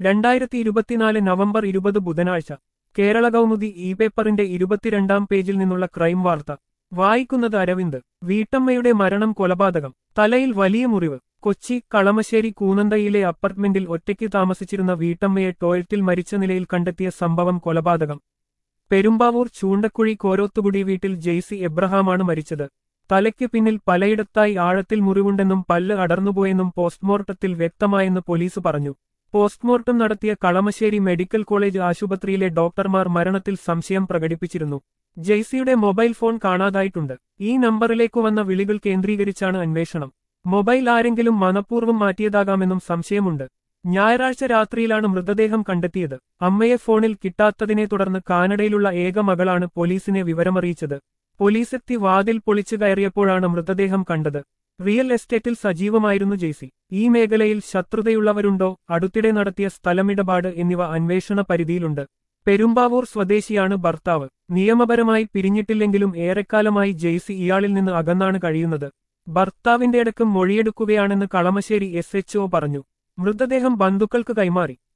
രണ്ടായിരത്തി ഇരുപത്തിനാല് നവംബർ ഇരുപത് ബുധനാഴ്ച കേരള കൗമുദി ഇ പേപ്പറിന്റെ ഇരുപത്തിരണ്ടാം പേജിൽ നിന്നുള്ള ക്രൈം വാർത്ത വായിക്കുന്നത് അരവിന്ദ് വീട്ടമ്മയുടെ മരണം കൊലപാതകം തലയിൽ വലിയ മുറിവ് കൊച്ചി കളമശ്ശേരി കൂനന്തയിലെ അപ്പാർട്ട്മെന്റിൽ ഒറ്റയ്ക്ക് താമസിച്ചിരുന്ന വീട്ടമ്മയെ ടോയ്ലറ്റിൽ മരിച്ച നിലയിൽ കണ്ടെത്തിയ സംഭവം കൊലപാതകം പെരുമ്പാവൂർ ചൂണ്ടക്കുഴി കോരോത്തുകുടി വീട്ടിൽ ജെയ്സി എബ്രഹാമാണ് മരിച്ചത് തലയ്ക്ക് പിന്നിൽ പലയിടത്തായി ആഴത്തിൽ മുറിവുണ്ടെന്നും പല്ല് അടർന്നുപോയെന്നും പോസ്റ്റ്മോർട്ടത്തിൽ വ്യക്തമായെന്ന് പോലീസ് പറഞ്ഞു പോസ്റ്റ്മോർട്ടം നടത്തിയ കളമശ്ശേരി മെഡിക്കൽ കോളേജ് ആശുപത്രിയിലെ ഡോക്ടർമാർ മരണത്തിൽ സംശയം പ്രകടിപ്പിച്ചിരുന്നു ജെയ്സിയുടെ മൊബൈൽ ഫോൺ കാണാതായിട്ടുണ്ട് ഈ നമ്പറിലേക്കു വന്ന വിളികൾ കേന്ദ്രീകരിച്ചാണ് അന്വേഷണം മൊബൈൽ ആരെങ്കിലും മനഃപൂർവ്വം മാറ്റിയതാകാമെന്നും സംശയമുണ്ട് ഞായറാഴ്ച രാത്രിയിലാണ് മൃതദേഹം കണ്ടെത്തിയത് അമ്മയെ ഫോണിൽ കിട്ടാത്തതിനെ തുടർന്ന് കാനഡയിലുള്ള ഏക മകളാണ് പോലീസിനെ വിവരമറിയിച്ചത് പോലീസെത്തി വാതിൽ പൊളിച്ചു കയറിയപ്പോഴാണ് മൃതദേഹം കണ്ടത് റിയൽ എസ്റ്റേറ്റിൽ സജീവമായിരുന്നു ജെയ്സി ഈ മേഖലയിൽ ശത്രുതയുള്ളവരുണ്ടോ അടുത്തിടെ നടത്തിയ സ്ഥലമിടപാട് എന്നിവ അന്വേഷണ പരിധിയിലുണ്ട് പെരുമ്പാവൂർ സ്വദേശിയാണ് ഭർത്താവ് നിയമപരമായി പിരിഞ്ഞിട്ടില്ലെങ്കിലും ഏറെക്കാലമായി ജെയ്സി ഇയാളിൽ നിന്ന് അകന്നാണ് കഴിയുന്നത് ഭർത്താവിന്റെ അടക്കം മൊഴിയെടുക്കുകയാണെന്ന് കളമശ്ശേരി എസ് എച്ച്ഒ പറഞ്ഞു മൃതദേഹം ബന്ധുക്കൾക്ക് കൈമാറി